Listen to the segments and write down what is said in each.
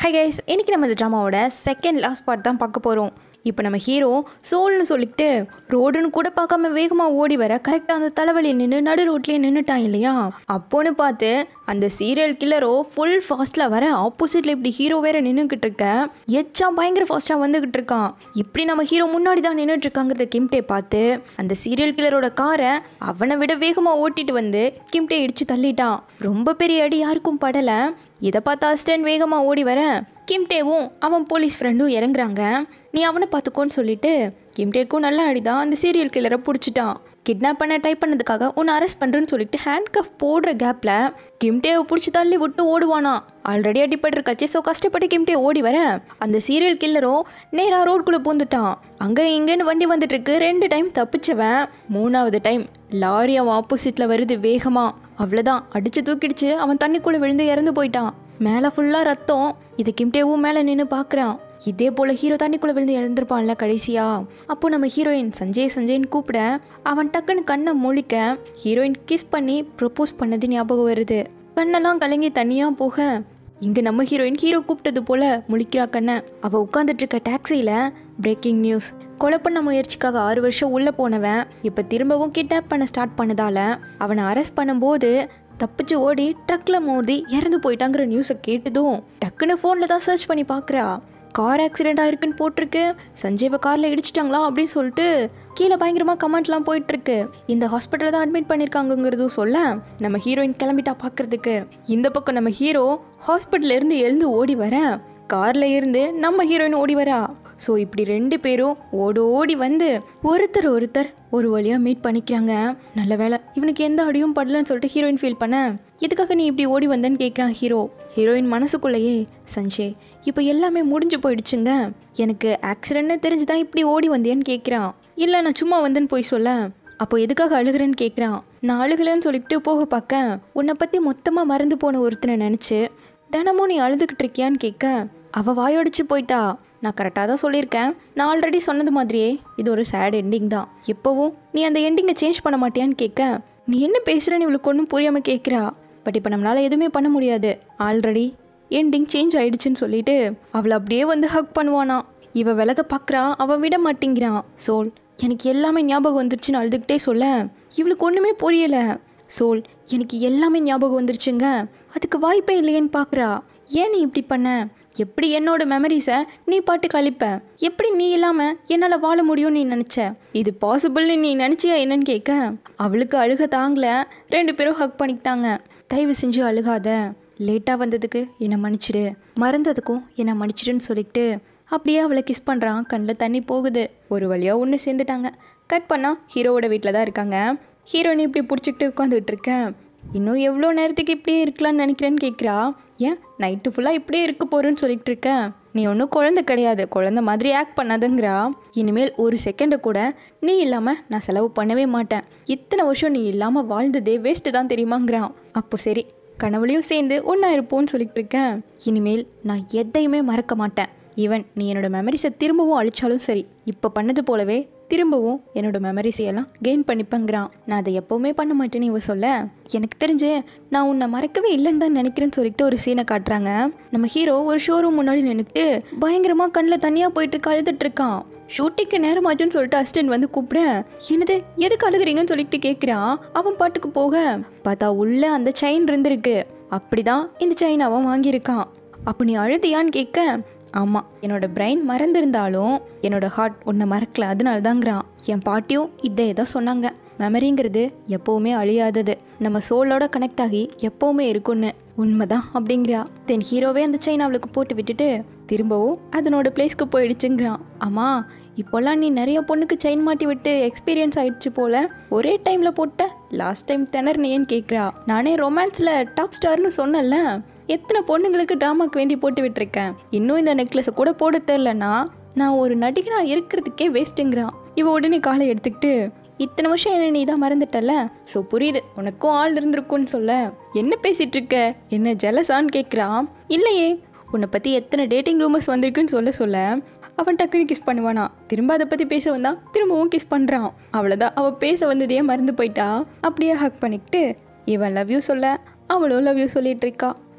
hi guys இன்னைக்கு நம்ம இந்த ட்ராமாவோட செகண்ட் லாஸ்ட் பார்ட் தான் பார்க்க போகிறோம் இப்போ நம்ம ஹீரோ சோல்னு சொல்லிட்டு ரோடுன்னு கூட பார்க்காம வேகமாக ஓடி வர கரெக்டாக அந்த தலைவலி நின்று நடு ரோட்லேயே நின்றுட்டான் இல்லையா அப்போன்னு பார்த்து அந்த சீரியல் கில்லரோ ஃபுல் ஃபாஸ்ட்டில் வர ஆப்போசிட்டில் இப்படி ஹீரோ வேற நின்றுக்கிட்டு இருக்க எச்சா பயங்கர ஃபாஸ்ட்டாக வந்துக்கிட்டு இருக்கான் இப்படி நம்ம ஹீரோ முன்னாடி தான் நின்றுட்டு இருக்காங்கிறத கிம்டே பார்த்து அந்த சீரியல் கில்லரோட காரை அவனை விட வேகமாக ஓட்டிட்டு வந்து கிம்டே இடிச்சு தள்ளிட்டான் ரொம்ப பெரிய அடி யாருக்கும் படலை இதை பார்த்தா அசிஸ்டன்ட் வேகமாக ஓடி வர கிம்டேவும் அவன் போலீஸ் ஃப்ரெண்டும் இறங்குறாங்க நீ அவனை பார்த்துக்கோன்னு சொல்லிட்டு கிம்டேக்கும் நல்ல அடிதான் அந்த சீரியல் கில்லரை பிடிச்சிட்டான் கிட்னாப் பண்ண ட்ரை பண்ணதுக்காக உன்னை அரெஸ்ட் பண்ணுறேன்னு சொல்லிட்டு ஹேண்ட் கஃப் போடுற கேப்பில் கிம்டேவை பிடிச்சி தள்ளி விட்டு ஓடுவானா ஆல்ரெடி அடிபட்டிருக்காச்சு ஸோ கஷ்டப்பட்டு கிம்டே ஓடி வர அந்த சீரியல் கில்லரோ நேராக ரோட்குள்ளே பூந்துட்டான் அங்கே இங்கேன்னு வண்டி வந்துட்டு இருக்கு ரெண்டு டைம் தப்பிச்சவன் மூணாவது டைம் லாரி அவன் ஆப்போசிட்டில் வருது வேகமாக அவ்வளோதான் அடிச்சு தூக்கிடுச்சு அவன் தண்ணிக்குள்ளே விழுந்து இறந்து போயிட்டான் மேலே ஃபுல்லாக ரத்தம் இது கிம்டேவும் மேலே நின்று பார்க்குறான் இதே போல் ஹீரோ தண்ணிக்குள்ளே விழுந்து இறந்துருப்பான்ல கடைசியா அப்போ நம்ம ஹீரோயின் சஞ்சய் சஞ்சய்னு கூப்பிட அவன் டக்குன்னு கண்ணை முழிக்க ஹீரோயின் கிஸ் பண்ணி ப்ரப்போஸ் பண்ணது ஞாபகம் வருது கண்ணெல்லாம் கலங்கி தனியாக போக இங்கே நம்ம ஹீரோயின் ஹீரோ கூப்பிட்டது போல முழிக்கிறா கண்ணை அவள் உட்காந்துட்டு இருக்க டாக்ஸியில் பிரேக்கிங் நியூஸ் கொலை பண்ண முயற்சிக்காக ஆறு வருஷம் உள்ளே போனவன் இப்போ திரும்பவும் கிட்னாப் பண்ண ஸ்டார்ட் பண்ணதால அவனை அரெஸ்ட் பண்ணும்போது தப்பிச்சு ஓடி ட்ரக்கில் மோதி இறந்து போயிட்டாங்கிற நியூஸை கேட்டதும் டக்குன்னு ஃபோனில் தான் சர்ச் பண்ணி பார்க்குறா கார் ஆக்சிடென்ட் ஆயிருக்குன்னு போட்டிருக்கு சஞ்சீவை காரில் இடிச்சிட்டாங்களா அப்படின்னு சொல்லிட்டு கீழே பயங்கரமாக கமெண்ட்லாம் போயிட்டுருக்கு இந்த ஹாஸ்பிட்டலில் தான் அட்மிட் பண்ணியிருக்காங்கங்கிறதும் சொல்ல நம்ம ஹீரோயின் கிளம்பிட்டா பார்க்கறதுக்கு இந்த பக்கம் நம்ம ஹீரோ ஹாஸ்பிட்டல்ல இருந்து எழுந்து ஓடி வர கார்ல இருந்து நம்ம ஹீரோயின் ஓடி வரா ஸோ இப்படி ரெண்டு பேரும் ஓடி ஓடி வந்து ஒருத்தர் ஒருத்தர் ஒரு வழியாக மீட் பண்ணிக்கிறாங்க நல்ல வேலை இவனுக்கு எந்த அடியும் படலன்னு சொல்லிட்டு ஹீரோயின் ஃபீல் பண்ண எதுக்காக நீ இப்படி ஓடி வந்தேன்னு கேட்குறான் ஹீரோ ஹீரோயின் மனசுக்குள்ளேயே சஞ்சய் இப்போ எல்லாமே முடிஞ்சு போயிடுச்சுங்க எனக்கு ஆக்சிடென்ட்னு தெரிஞ்சு தான் இப்படி ஓடி வந்தேன்னு கேட்குறான் இல்லை நான் சும்மா வந்தேன்னு போய் சொல்ல அப்போ எதுக்காக அழுகிறேன்னு கேட்குறான் நான் அழுகலைன்னு சொல்லிட்டு போக பார்க்க உன்னை பற்றி மொத்தமாக மறந்து போன ஒருத்தனை நினச்சி தினமும் நீ அழுதுகிட்டு இருக்கியான்னு கேட்க அவள் வாயடிச்சு போயிட்டா நான் கரெக்டாக தான் சொல்லியிருக்கேன் நான் ஆல்ரெடி சொன்னது மாதிரியே இது ஒரு சேட் எண்டிங் தான் எப்போவும் நீ அந்த எண்டிங்கை சேஞ்ச் பண்ண மாட்டியான்னு கேட்க நீ என்ன பேசுகிறேன்னு இவளுக்கு ஒன்றும் புரியாமல் கேட்குறா பட் இப்போ நம்மளால் எதுவுமே பண்ண முடியாது ஆல்ரெடி எண்டிங் சேஞ்ச் ஆயிடுச்சுன்னு சொல்லிட்டு அவளை அப்படியே வந்து ஹக் பண்ணுவானா இவ விலக பார்க்குறா அவன் விட மாட்டேங்கிறான் சோல் எனக்கு எல்லாமே ஞாபகம் வந்துருச்சுன்னு அழுதுகிட்டே சொல்ல இவளுக்கு ஒன்றுமே புரியல சோல் எனக்கு எல்லாமே ஞாபகம் வந்துருச்சுங்க அதுக்கு வாய்ப்பே இல்லையேன்னு பார்க்குறா ஏன் நீ இப்படி பண்ண எப்படி என்னோட மெமரிஸை நீ பாட்டு கழிப்ப எப்படி நீ இல்லாமல் என்னால் வாழ முடியும்னு நீ நினச்ச இது பாசிபிள்னு நீ நினச்சியா என்னன்னு கேட்க அவளுக்கு அழுக தாங்கல ரெண்டு பேரும் ஹக் பண்ணிக்கிட்டாங்க தயவு செஞ்சு அழுகாத லேட்டாக வந்ததுக்கு என்னை மன்னிச்சிடு மறந்ததுக்கும் என்னை மன்னிச்சிடுன்னு சொல்லிட்டு அப்படியே அவளை கிஸ் பண்ணுறான் கண்ணில் தண்ணி போகுது ஒரு வழியாக ஒன்று சேர்ந்துட்டாங்க கட் பண்ணால் ஹீரோவோட வீட்டில் தான் இருக்காங்க ஹீரோயினை இப்படி பிடிச்சிக்கிட்டு உட்காந்துக்கிட்டு இருக்கேன் இன்னும் எவ்வளோ நேரத்துக்கு இப்படியே இருக்கலாம்னு நினைக்கிறேன்னு கேட்குறா ஏன் நைட்டு ஃபுல்லாக இப்படியே இருக்க போகிறேன்னு சொல்லிட்டு இருக்கேன் நீ ஒன்றும் குழந்தை கிடையாது குழந்தை மாதிரி ஆக்ட் பண்ணாதங்கிறா இனிமேல் ஒரு செகண்டை கூட நீ இல்லாமல் நான் செலவு பண்ணவே மாட்டேன் இத்தனை வருஷம் நீ இல்லாமல் வாழ்ந்ததே வேஸ்ட்டு தான் தெரியுமாங்கிறான் அப்போ சரி கனவுலையும் சேர்ந்து ஒன்றா இருப்போன்னு சொல்லிட்டு இருக்கேன் இனிமேல் நான் எதையுமே மறக்க மாட்டேன் ஈவன் நீ என்னோட மெமரிஸை திரும்பவும் அழிச்சாலும் சரி இப்போ பண்ணது போலவே திரும்பவும் என்னோட மெமரிஸை எல்லாம் கெயின் பண்ணிப்பேங்கிறான் நான் அதை எப்போவுமே பண்ண மாட்டேன்னு இவ சொல்ல எனக்கு தெரிஞ்சு நான் உன்னை மறக்கவே இல்லைன்னு தான் நினைக்கிறேன்னு சொல்லிட்டு ஒரு சீனை காட்டுறாங்க நம்ம ஹீரோ ஒரு ஷோரூம் முன்னாடி நின்றுட்டு பயங்கரமாக கண்ணில் தனியாக போயிட்டு இருக்க அழுதுட்டு இருக்கான் ஷூட்டிங்க்கு நேரமாச்சுன்னு சொல்லிட்டு அசிஸ்டன்ட் வந்து கூப்பிடுறேன் என்னது எதுக்கு அழுகுறீங்கன்னு சொல்லிட்டு கேட்குறான் அவன் பாட்டுக்கு போக பார்த்தா உள்ள அந்த செயின் இருந்திருக்கு அப்படிதான் இந்த செயின் அவன் வாங்கியிருக்கான் அப்போ நீ அழுதியான்னு கேட்க ஆமாம் என்னோட பிரெயின் மறந்திருந்தாலும் என்னோட ஹார்ட் உன்னை மறக்கல அதனால தாங்கிறான் என் பாட்டியும் இதே தான் சொன்னாங்க மெமரிங்கிறது எப்போவுமே அழியாதது நம்ம சோலோட கனெக்ட் ஆகி எப்போவுமே இருக்கும்னு உண்மைதான் அப்படிங்கிறா தென் ஹீரோவே அந்த செயின் அவளுக்கு போட்டு விட்டுட்டு திரும்பவும் அதனோட பிளேஸ்க்கு போயிடுச்சுங்கிறான் ஆமா இப்போல்லாம் நீ நிறைய பொண்ணுக்கு செயின் மாட்டி விட்டு எக்ஸ்பீரியன்ஸ் ஆயிடுச்சு போல ஒரே டைமில் போட்ட லாஸ்ட் டைம் திணறினேன்னு கேட்குறா நானே ரொமான்ஸில் டாப் ஸ்டார்னு சொன்னேன்ல எத்தனை பொண்ணுங்களுக்கு ட்ராமாக்கு வேண்டி போட்டு விட்டுருக்கேன் இன்னும் இந்த நெக்லஸை கூட போட தெரிலனா நான் ஒரு நடிகனாக இருக்கிறதுக்கே வேஸ்ட்டுங்கிறான் இவ உடனே காலை எடுத்துக்கிட்டு இத்தனை வருஷம் என்ன நீ தான் மறந்துட்டல ஸோ புரியுது உனக்கும் ஆள் இருந்திருக்குன்னு சொல்ல என்ன பேசிட்டு இருக்க என்ன ஜெலஸான்னு கேட்குறான் இல்லையே உன்னை பற்றி எத்தனை டேட்டிங் ரூமர்ஸ் வந்திருக்குன்னு சொல்ல சொல்ல அவன் டக்குன்னு கிஸ் பண்ணுவானா திரும்ப அதை பற்றி பேச வந்தா திரும்பவும் கிஸ் பண்ணுறான் அவ்வளோதான் அவள் பேச வந்ததையே மறந்து போயிட்டா அப்படியே ஹக் பண்ணிக்கிட்டு இவன் லவ் யூ சொல்ல அவளும் லவ் யூ சொல்லிட்டு இருக்கா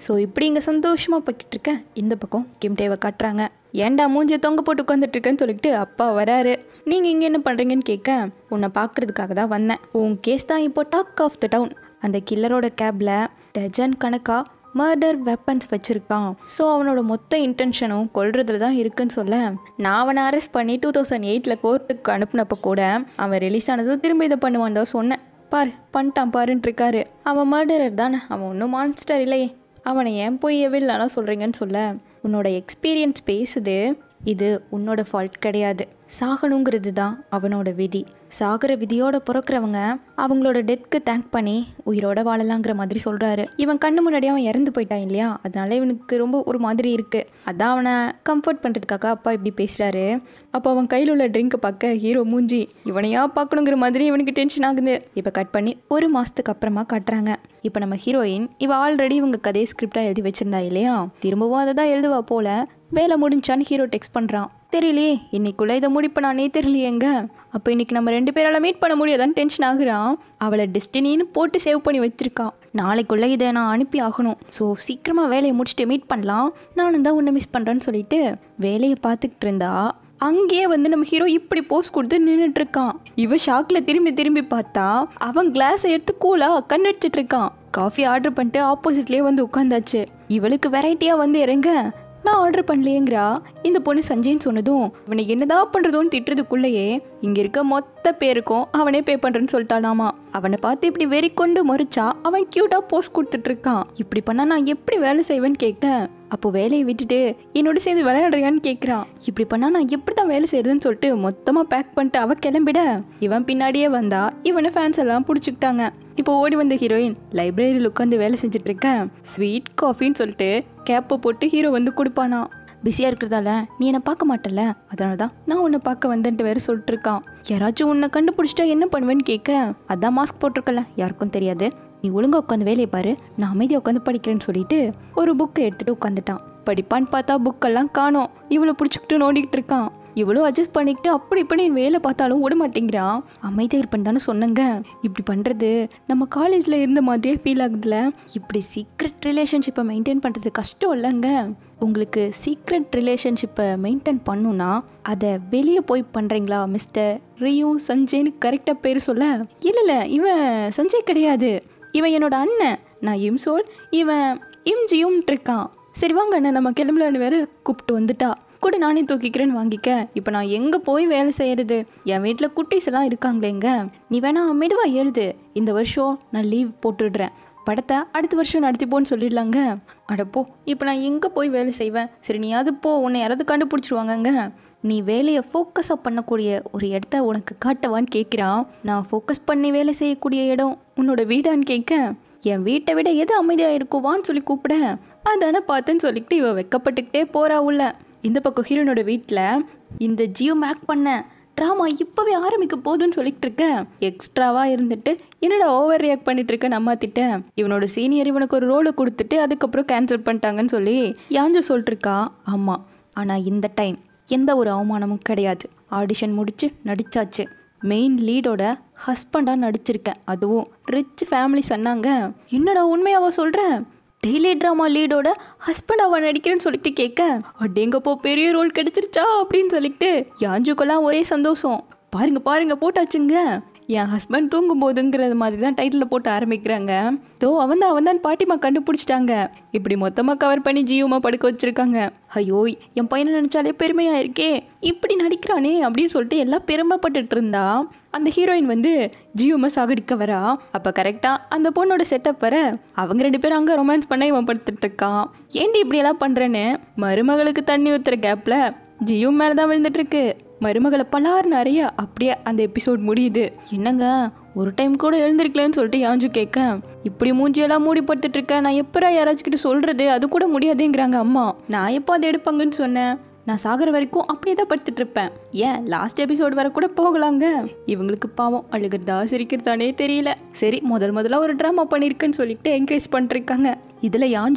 ஸோ இப்படி இங்கே சந்தோஷமாக போய்கிட்டு இருக்கேன் இந்த பக்கம் கிம்டேவை காட்டுறாங்க ஏன்டா மூஞ்சியை தொங்க போட்டு உட்காந்துட்டு இருக்கேன்னு சொல்லிட்டு அப்பா வராரு நீங்கள் இங்கே என்ன பண்ணுறீங்கன்னு கேட்க உன்னை பார்க்கறதுக்காக தான் வந்தேன் உன் கேஸ் தான் இப்போ டாக் ஆஃப் த டவுன் அந்த கில்லரோட கேபில் டஜன் கணக்காக மர்டர் வெப்பன்ஸ் வச்சுருக்கான் ஸோ அவனோட மொத்த இன்டென்ஷனும் கொல்றதுல தான் இருக்குன்னு சொல்ல நான் அவனை அரெஸ்ட் பண்ணி டூ தௌசண்ட் எயிட்டில் கோர்ட்டுக்கு அனுப்புனப்போ கூட அவன் ரிலீஸ் ஆனதும் திரும்ப இதை பண்ணுவான் தான் சொன்னேன் பாரு பண்ணிட்டான் பாருன்ட்டு இருக்காரு அவன் மர்டரர் தானே அவன் ஒன்றும் மான்ஸ்டர் இல்லையே அவனை ஏன் போய் எவில்லாம் சொல்கிறீங்கன்னு சொல்ல உன்னோட எக்ஸ்பீரியன்ஸ் பேசுது இது உன்னோட ஃபால்ட் கிடையாது சாகணுங்கிறது தான் அவனோட விதி சாகிற விதியோட பிறக்கிறவங்க அவங்களோட டெத்க்கு தேங்க் பண்ணி உயிரோட வாழலாங்கிற மாதிரி சொல்கிறாரு இவன் கண்ணு முன்னாடி அவன் இறந்து போயிட்டான் இல்லையா அதனால இவனுக்கு ரொம்ப ஒரு மாதிரி இருக்குது அதான் அவனை கம்ஃபர்ட் பண்ணுறதுக்காக அப்பா இப்படி பேசுகிறாரு அப்போ அவன் கையில் உள்ள ட்ரிங்கை பார்க்க ஹீரோ மூஞ்சி இவனையா பார்க்கணுங்கிற மாதிரி இவனுக்கு டென்ஷன் ஆகுது இப்போ கட் பண்ணி ஒரு மாதத்துக்கு அப்புறமா காட்டுறாங்க இப்போ நம்ம ஹீரோயின் இவ ஆல்ரெடி இவங்க கதையை ஸ்கிரிப்டாக எழுதி வச்சிருந்தா இல்லையா திரும்பவும் அதை தான் எழுதுவா போல வேலை முடிஞ்சான்னு ஹீரோ டெக்ஸ்ட் பண்ணுறான் தெரியலையே இன்னைக்குள்ள இதை முடிப்பனானே தெரியலையேங்க அப்போ இன்னைக்கு நம்ம ரெண்டு பேரால மீட் பண்ண முடியாதான்னு டென்ஷன் ஆகுறான் அவளை டெஸ்டினின்னு போட்டு சேவ் பண்ணி வச்சிருக்கான் நாளைக்குள்ள இதை நான் அனுப்பி ஆகணும் ஸோ சீக்கிரமாக வேலையை முடிச்சுட்டு மீட் பண்ணலாம் நானும் தான் உன்னை மிஸ் பண்ணுறேன்னு சொல்லிட்டு வேலையை பார்த்துக்கிட்டு இருந்தா அங்கேயே வந்து நம்ம ஹீரோ இப்படி போஸ் கொடுத்து நின்றுட்டு இருக்கான் இவ ஷாக்ல திரும்பி திரும்பி பார்த்தா அவன் கிளாஸை எடுத்து கூலா கண்ணடிச்சிட்டு இருக்கான் காஃபி ஆர்டர் பண்ணிட்டு ஆப்போசிட்லேயே வந்து உட்காந்தாச்சு இவளுக்கு வெரைட்டியாக வந்து இறங்க நான் ஆர்டர் பண்ணலையேங்கிறா இந்த பொண்ணு சஞ்சய்ன்னு சொன்னதும் இவனை என்னதான் பண்ணுறதோன்னு திட்டுறதுக்குள்ளேயே இங்கே இருக்க மொத்த பேருக்கும் அவனே பே பண்ணுறேன்னு சொல்லிட்டானாமா அவனை பார்த்து இப்படி வெறி கொண்டு மறிச்சா அவன் க்யூட்டாக போஸ்ட் கொடுத்துட்டு இருக்கான் இப்படி பண்ணால் நான் எப்படி வேலை செய்வேன்னு கேட்க அப்போ வேலையை விட்டுட்டு என்னோட சேர்ந்து விளையாடுறியான்னு கேட்குறான் இப்படி பண்ணால் நான் எப்படி தான் வேலை செய்யறதுன்னு சொல்லிட்டு மொத்தமாக பேக் பண்ணிட்டு அவ கிளம்பிட இவன் பின்னாடியே வந்தா இவனை ஃபேன்ஸ் எல்லாம் பிடிச்சிக்கிட்டாங்க இப்போ ஓடி வந்த ஹீரோயின் லைப்ரரியில் உட்காந்து வேலை செஞ்சுட்டு இருக்கேன் ஸ்வீட் காஃபின்னு சொல்லிட்டு கேப்பை போட்டு ஹீரோ வந்து கொடுப்பானா பிஸியாக இருக்கிறதால நீ என்னை பார்க்க மாட்டல அதனால தான் நான் உன்னை பார்க்க வந்தேன்ட்டு வேற சொல்லிட்டு இருக்கான் யாராச்சும் உன்னை கண்டுபிடிச்சிட்டா என்ன பண்ணுவேன்னு கேட்க அதான் மாஸ்க் போட்டிருக்கல யாருக்கும் தெரியாது நீ ஒழுங்கா உட்காந்து வேலையை பாரு நான் அமைதியாக உட்காந்து படிக்கிறேன்னு சொல்லிட்டு ஒரு புக்கை எடுத்துட்டு உட்காந்துட்டான் படிப்பான்னு பார்த்தா புக்கெல்லாம் காணோம் இவ்வளோ பிடிச்சிக்கிட்டு நோண்டிக்கிட்டு இருக்கான் இவ்வளோ அட்ஜஸ்ட் பண்ணிக்கிட்டு அப்படி இப்படி வேலை பார்த்தாலும் விட மாட்டேங்கிறான் அமைதியாக இருப்பேன்னு தானே சொன்னங்க இப்படி பண்ணுறது நம்ம காலேஜில் இருந்த மாதிரியே ஃபீல் ஆகுதுல இப்படி சீக்ரெட் ரிலேஷன்ஷிப்பை மெயின்டைன் பண்ணுறது கஷ்டம் இல்லைங்க உங்களுக்கு சீக்ரெட் ரிலேஷன்ஷிப்பை மெயின்டைன் பண்ணுன்னா அதை வெளியே போய் பண்ணுறீங்களா மிஸ்டர் ரியூ சஞ்சய்னு கரெக்டாக பேர் சொல்ல இல்லை இல்லை இவன் சஞ்சய் கிடையாது இவன் என்னோட அண்ணன் நான் இம்சோல் இவன் இம்ஜியும்ட்டு இருக்கான் சரி வாங்க அண்ணன் நம்ம கிளம்பலான்னு வேற கூப்பிட்டு வந்துட்டா கூட நானே தூக்கிக்கிறேன்னு வாங்கிக்க இப்போ நான் எங்கே போய் வேலை செய்யறது என் வீட்டில் குட்டீஸ் எல்லாம் இருக்காங்களேங்க நீ வேணா மெதுவாக எழுது இந்த வருஷம் நான் லீவ் போட்டுடுறேன் படத்தை அடுத்த வருஷம் நடத்திப்போன்னு சொல்லிடலாங்க அடப்போ இப்போ நான் எங்கே போய் வேலை செய்வேன் சரி நீ அது போ உன்னை யாராவது கண்டுபிடிச்சிருவாங்கங்க நீ வேலையை ஃபோக்கஸாக பண்ணக்கூடிய ஒரு இடத்த உனக்கு காட்டவான்னு கேட்குறான் நான் ஃபோக்கஸ் பண்ணி வேலை செய்யக்கூடிய இடம் உன்னோட வீடான்னு கேட்க என் வீட்டை விட எது அமைதியாக இருக்குவான்னு சொல்லி கூப்பிட அதானே பார்த்தேன்னு சொல்லிட்டு இவ வெக்கப்பட்டுக்கிட்டே போறா உள்ள இந்த பக்கம் ஹீரோனோட வீட்டில் இந்த ஜியோ மேக் பண்ண ட்ராமா இப்போவே ஆரம்பிக்க போகுதுன்னு சொல்லிட்டு இருக்கேன் எக்ஸ்ட்ராவாக இருந்துட்டு என்னடா ஓவர் ரியாக்ட் பண்ணிட்டு இருக்க நம்ம திட்டேன் இவனோட சீனியர் இவனுக்கு ஒரு ரோலை கொடுத்துட்டு அதுக்கப்புறம் கேன்சல் பண்ணிட்டாங்கன்னு சொல்லி யாஞ்சு சொல்லிட்டு இருக்கா ஆமாம் ஆனால் இந்த டைம் எந்த ஒரு அவமானமும் கிடையாது ஆடிஷன் முடிச்சு நடிச்சாச்சு மெயின் லீடோட ஹஸ்பண்டாக நடிச்சிருக்கேன் அதுவும் ரிச் ஃபேமிலி சொன்னாங்க என்னடா உண்மையாவா சொல்கிறேன் டெய்லி ட்ராமா லீடோட ஹஸ்பண்ட் அவன் நடிக்கிறேன்னு சொல்லிட்டு கேட்க அடேங்கப்போ பெரிய ரோல் கிடைச்சிருச்சா அப்படின்னு சொல்லிட்டு யாஞ்சுக்கெல்லாம் ஒரே சந்தோஷம் பாருங்க பாருங்க போட்டாச்சுங்க என் ஹஸ்பண்ட் தூங்கும் போதுங்கிறது மாதிரி தான் டைட்டில் போட்டு ஆரம்பிக்கிறாங்க தோ அவன் தான் அவன் தான் பாட்டிமா கண்டுபிடிச்சிட்டாங்க இப்படி மொத்தமாக கவர் பண்ணி ஜீவமா படுக்க வச்சிருக்காங்க ஐயோ என் பையனை நினச்சாலே பெருமையாக இருக்கே இப்படி நடிக்கிறானே அப்படின்னு சொல்லிட்டு எல்லாம் பெருமைப்பட்டுட்டு இருந்தா அந்த ஹீரோயின் வந்து ஜியோமா சாகடிக்க வரா அப்போ கரெக்டாக அந்த பொண்ணோட செட்டப் வர அவங்க ரெண்டு பேரும் அங்கே ரொமான்ஸ் பண்ண இவன் படுத்துட்டு இருக்கான் ஏண்டி இப்படியெல்லாம் பண்ணுறேன்னு மருமகளுக்கு தண்ணி ஊற்றுற கேப்பில் ஜியோ மேலே தான் விழுந்துட்டு இருக்கு மருமகளை பலார் நிறைய அப்படியே அந்த எபிசோட் முடியுது என்னங்க ஒரு டைம் கூட எழுந்திருக்கலன்னு சொல்லிட்டு யாஞ்சு கேட்க இப்படி மூஞ்சியெல்லாம் மூடி படுத்துட்டு இருக்கேன் நான் எப்பரா யாராச்சும் கிட்ட சொல்றது அது கூட முடியாதேங்கிறாங்க அம்மா நான் எப்போ அதை எடுப்பாங்கன்னு சொன்னேன் நான் சாகிற வரைக்கும் அப்படியே தான் படுத்துட்டு இருப்பேன் ஏன் லாஸ்ட் எபிசோட் வர கூட போகலாங்க இவங்களுக்கு பாவம் அழுகிறதா சிரிக்கிறதானே தெரியல சரி முதல் முதல்ல ஒரு ட்ராமா பண்ணியிருக்கேன்னு சொல்லிட்டு என்கரேஜ் பண்ணிருக்காங்க இதில் யாஞ்சோ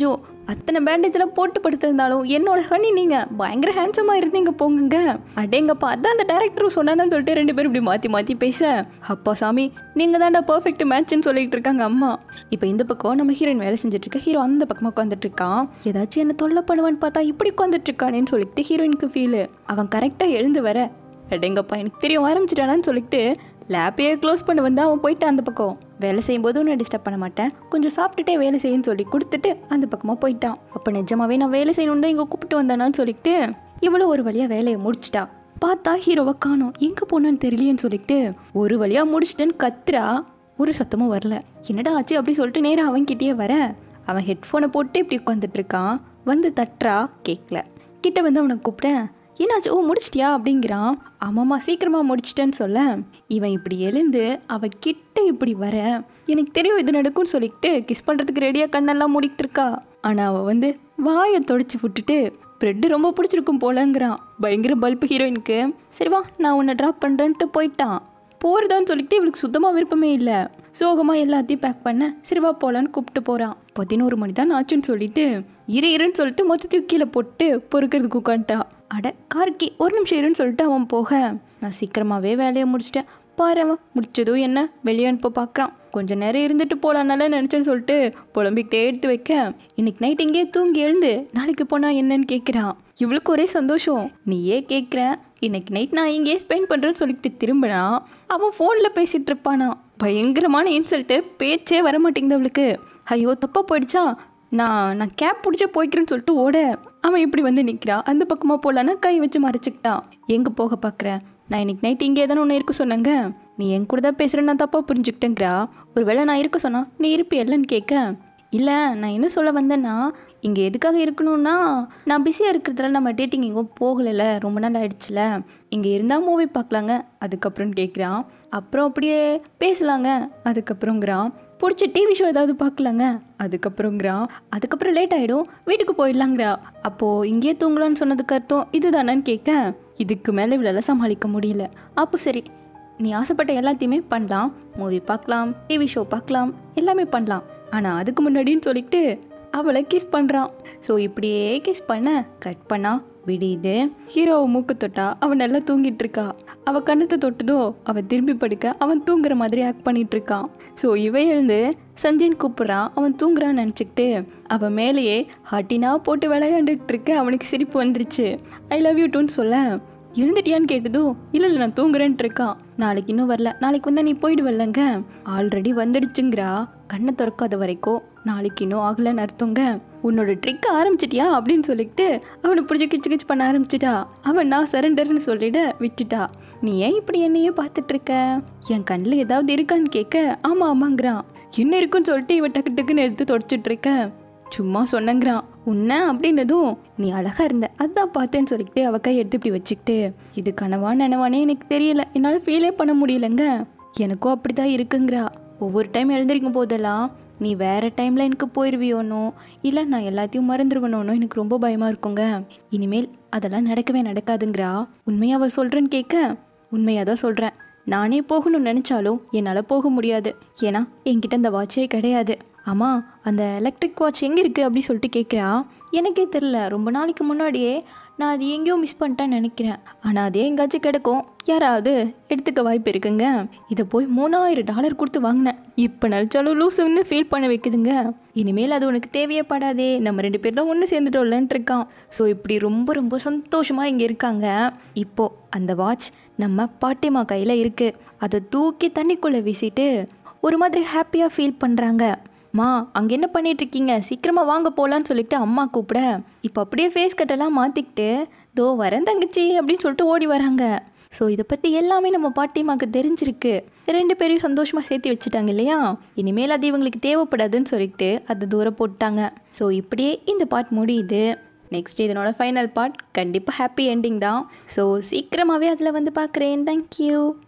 அத்தனை பேண்டேஜ்லாம் போட்டு படுத்திருந்தாலும் என்னோட ஹனி நீங்கள் பயங்கர ஹேண்ட்ஸமாக இருந்தீங்க போங்குங்க அடேங்கப்பா அதான் அந்த டேரக்டரும் சொன்னான்னு சொல்லிட்டு ரெண்டு பேரும் இப்படி மாற்றி மாற்றி பேச அப்பா சாமி நீங்கள் தான்டா பர்ஃபெக்ட் மேட்ச்னு சொல்லிட்டு இருக்காங்க அம்மா இப்போ இந்த பக்கம் நம்ம ஹீரோயின் வேலை செஞ்சுட்டு இருக்க ஹீரோ அந்த பக்கமாக உட்காந்துட்டு இருக்கான் ஏதாச்சும் என்ன தொல்லை பண்ணுவான்னு பார்த்தா இப்படி உட்காந்துட்டு இருக்கானேன்னு சொல்லிட்டு ஹீரோயினுக்கு ஃபீல் அவன் கரெக்டாக எழுந்து வர அடேங்கப்பா எனக்கு தெரியும் ஆரம்பிச்சிட்டானான்னு சொல்லிட்டு லேப்பையே க்ளோஸ் பண்ண வந்து அவன் போயிட்டான் அந்த பக்கம் வேலை செய்யும்போது உன்னை டிஸ்டர்ப் பண்ண மாட்டேன் கொஞ்சம் சாப்பிட்டுட்டே வேலை செய்யுன்னு சொல்லி கொடுத்துட்டு அந்த பக்கமாக போயிட்டான் அப்போ நிஜமாவே நான் வேலை செய்யணும் தான் இங்கே கூப்பிட்டு வந்தானான்னு சொல்லிட்டு இவ்வளோ ஒரு வழியாக வேலையை முடிச்சிட்டா பார்த்தா ஹீரோவை காணோம் எங்கே போனான்னு தெரியலையேன்னு சொல்லிட்டு ஒரு வழியாக முடிச்சிட்டேன்னு கத்துறா ஒரு சத்தமும் வரல என்னடா ஆச்சு அப்படி சொல்லிட்டு நேராக அவன்கிட்டயே வர அவன் ஹெட்ஃபோனை போட்டு இப்படி உட்காந்துட்டு இருக்கான் வந்து தட்டுறா கேட்கல கிட்ட வந்து அவனை கூப்பிட்டேன் என்னாச்சு ஓ முடிச்சிட்டியா அப்படிங்கிறான் ஆமாம்மா சீக்கிரமா முடிச்சிட்டேன்னு சொல்ல இவன் இப்படி எழுந்து அவ கிட்ட இப்படி வர எனக்கு தெரியும் இது நடக்கும்னு சொல்லிட்டு கிஸ் பண்ணுறதுக்கு ரெடியாக கண்ணெல்லாம் மூடிட்டு இருக்கா ஆனால் அவள் வந்து வாயை தொடச்சி விட்டுட்டு ப்ரெட்டு ரொம்ப பிடிச்சிருக்கும் போலங்கிறான் பயங்கர பல்ப் ஹீரோயினுக்கு சரி வா நான் உன்னை ட்ராப் பண்ணுறேன்ட்டு போயிட்டான் போகிறதான்னு சொல்லிட்டு இவளுக்கு சுத்தமாக விருப்பமே இல்லை சோகமாக எல்லாத்தையும் பேக் பண்ண சரி வா போகலான்னு கூப்பிட்டு போகிறான் பதினோரு மணி தான் ஆச்சுன்னு சொல்லிட்டு இரு இருன்னு சொல்லிட்டு மொத்தத்தையும் கீழே போட்டு பொறுக்கிறதுக்கு உட்காந்துட்டா அட கார்கி ஒரு நிமிஷம் இருன்னு சொல்லிட்டு அவன் போக நான் சீக்கிரமாகவே வேலையை முடிச்சிட்டேன் பாரு அவன் முடிச்சதும் என்ன வெளியே அனுப்ப பார்க்குறான் கொஞ்ச நேரம் இருந்துட்டு போலான்னால நினச்சேன்னு சொல்லிட்டு புலம்பிக்கிட்டே எடுத்து வைக்க இன்னைக்கு நைட் இங்கேயே தூங்கி எழுந்து நாளைக்கு போனா என்னன்னு கேட்குறான் இவளுக்கு ஒரே சந்தோஷம் நீயே கேட்குற இன்னைக்கு நைட் நான் இங்கேயே ஸ்பெண்ட் பண்ணுறேன்னு சொல்லிட்டு திரும்பினா அவன் ஃபோனில் பேசிகிட்டு இருப்பானா பயங்கரமான இன்சல்ட்டு பேச்சே வர மாட்டேங்குது அவளுக்கு ஐயோ தப்பாக போயிடுச்சா நான் நான் கேப் பிடிச்ச போய்க்கிறேன்னு சொல்லிட்டு ஓட அவன் இப்படி வந்து நிற்கிறா அந்த பக்கமாக போகலான்னா கை வச்சு மறைச்சிக்கிட்டான் எங்கே போக பார்க்குற நான் இன்னைக்கு நைட் இங்கே தானே ஒன்று இருக்க சொன்னேங்க நீ என் கூட தான் பேசுகிறேன் நான் தப்பாக புரிஞ்சுக்கிட்டேங்கிறா ஒருவேளை நான் இருக்க சொன்னா நீ இருப்பியல்லன்னு கேட்க இல்லை நான் என்ன சொல்ல வந்தேன்னா இங்கே எதுக்காக இருக்கணும்னா நான் பிஸியாக இருக்கிறதுல நம்ம டேட்டிங் எங்கேயும் போகலைல்ல ரொம்ப நாள் ஆயிடுச்சுல இங்கே இருந்தால் மூவி பார்க்கலாங்க அதுக்கப்புறம் கேட்குறான் அப்புறம் அப்படியே பேசலாங்க அதுக்கப்புறங்கிறான் பிடிச்ச டிவி ஷோ ஏதாவது பார்க்கலாங்க அதுக்கப்புறங்கிறான் அதுக்கப்புறம் லேட் ஆகிடும் வீட்டுக்கு போயிடலாங்கிறா அப்போது இங்கேயே தூங்கலான்னு சொன்னதுக்கு அர்த்தம் இதுதானேன்னு கேட்க இதுக்கு மேலே இவளால் சமாளிக்க முடியல அப்போ சரி நீ ஆசைப்பட்ட எல்லாத்தையுமே பண்ணலாம் மூவி பார்க்கலாம் டிவி ஷோ பார்க்கலாம் எல்லாமே பண்ணலாம் ஆனால் அதுக்கு முன்னாடின்னு சொல்லிட்டு அவளை கிஸ் பண்ணுறான் ஸோ இப்படியே கிஸ் பண்ண கட் பண்ணா விடியுது ஹீரோவை மூக்கு தொட்டா அவன் நல்லா தூங்கிட்டு இருக்கா அவ கண்ணத்தை தொட்டதோ அவ திரும்பி படுக்க அவன் தூங்குற மாதிரி ஆக்ட் பண்ணிட்டு இருக்கான் ஸோ இவ எழுந்து சஞ்சயன் கூப்பிட்றான் அவன் தூங்குறான்னு நினச்சிக்கிட்டு அவன் மேலேயே ஹாட்டினா போட்டு விளையாண்டுட்டு இருக்க அவனுக்கு சிரிப்பு வந்துருச்சு ஐ லவ் யூ டூன்னு சொல்ல எழுந்துட்டியான்னு கேட்டதோ இல்லை இல்லை நான் தூங்குறேன்ட்டு இருக்கான் நாளைக்கு இன்னும் வரல நாளைக்கு வந்தால் நீ போயிடுவல்லங்க ஆல்ரெடி வந்துடுச்சுங்கிறா கண்ணை திறக்காத வரைக்கும் நாளைக்கு இன்னும் ஆகலைன்னு அர்த்தங்க உன்னோட ட்ரிக் ஆரம்பிச்சிட்டியா அப்படின்னு சொல்லிட்டு அவனை பிடிச்சி கிச்சு கிச்சு பண்ண ஆரம்பிச்சிட்டா அவன் நான் சரண்டர்னு சொல்லிட விட்டுட்டா நீ ஏன் இப்படி என்னையே பார்த்துட்டு இருக்க என் கண்ணில் ஏதாவது இருக்கான்னு கேட்க ஆமாம் ஆமாங்கிறான் என்ன இருக்குன்னு சொல்லிட்டு இவன் டக்கு டக்குன்னு எடுத்து தொடச்சிட்டு இருக்க சும்மா சொன்னங்கிறான் உன்ன அப்படின்னதும் நீ அழகா இருந்த அதான் பார்த்தேன்னு சொல்லிக்கிட்டு அவ கை எடுத்து இப்படி வச்சுக்கிட்டு இது கனவா நனவானே எனக்கு தெரியல என்னால் ஃபீலே பண்ண முடியலங்க எனக்கும் அப்படிதான் இருக்குங்கிறா ஒவ்வொரு டைம் எழுந்திருக்கும் போதெல்லாம் நீ வேற டைம்ல எனக்கு போயிடுவியோனோ இல்லை நான் எல்லாத்தையும் மறந்துடுவனோனோ எனக்கு ரொம்ப பயமா இருக்குங்க இனிமேல் அதெல்லாம் நடக்கவே நடக்காதுங்கிறா உண்மையா அவ சொல்றேன்னு கேட்க உண்மையாக தான் சொல்கிறேன் நானே போகணும்னு நினச்சாலும் என்னால் போக முடியாது ஏன்னா என்கிட்ட அந்த வாட்சே கிடையாது ஆமாம் அந்த எலக்ட்ரிக் வாட்ச் எங்கே இருக்குது அப்படி சொல்லிட்டு கேட்குறா எனக்கே தெரில ரொம்ப நாளைக்கு முன்னாடியே நான் அது எங்கேயோ மிஸ் பண்ணிட்டேன்னு நினைக்கிறேன் ஆனால் அதே எங்காச்சும் கிடைக்கும் யாராவது எடுத்துக்க வாய்ப்பு இருக்குங்க இதை போய் மூணாயிரம் டாலர் கொடுத்து வாங்கினேன் இப்போ நினச்சாலும் லூசுன்னு ஃபீல் பண்ண வைக்குதுங்க இனிமேல் அது உனக்கு தேவையே படாதே நம்ம ரெண்டு பேர் தான் ஒன்று சேர்ந்துட்டோம்லன்ட்டு இருக்கான் ஸோ இப்படி ரொம்ப ரொம்ப சந்தோஷமாக இங்கே இருக்காங்க இப்போ அந்த வாட்ச் நம்ம பாட்டிமா கையில் இருக்குது அதை தூக்கி தண்ணிக்குள்ளே வீசிட்டு ஒரு மாதிரி ஹாப்பியாக ஃபீல் பண்ணுறாங்க மா அங்கே என்ன பண்ணிட்டு இருக்கீங்க சீக்கிரமாக வாங்க போகலான்னு சொல்லிட்டு அம்மா கூப்பிட இப்போ அப்படியே ஃபேஸ் கட்டெல்லாம் மாற்றிக்கிட்டு தோ வரேன் தங்கச்சி அப்படின்னு சொல்லிட்டு ஓடி வராங்க ஸோ இதை பற்றி எல்லாமே நம்ம பாட்டிமாக்கு தெரிஞ்சிருக்கு ரெண்டு பேரையும் சந்தோஷமாக சேர்த்து வச்சுட்டாங்க இல்லையா இனிமேல் அது இவங்களுக்கு தேவைப்படாதுன்னு சொல்லிட்டு அதை தூரம் போட்டாங்க ஸோ இப்படியே இந்த பார்ட் முடியுது நெக்ஸ்ட் இதனோட ஃபைனல் பார்ட் கண்டிப்பாக ஹாப்பி எண்டிங் தான் ஸோ சீக்கிரமாகவே அதில் வந்து பார்க்குறேன் தேங்க்யூ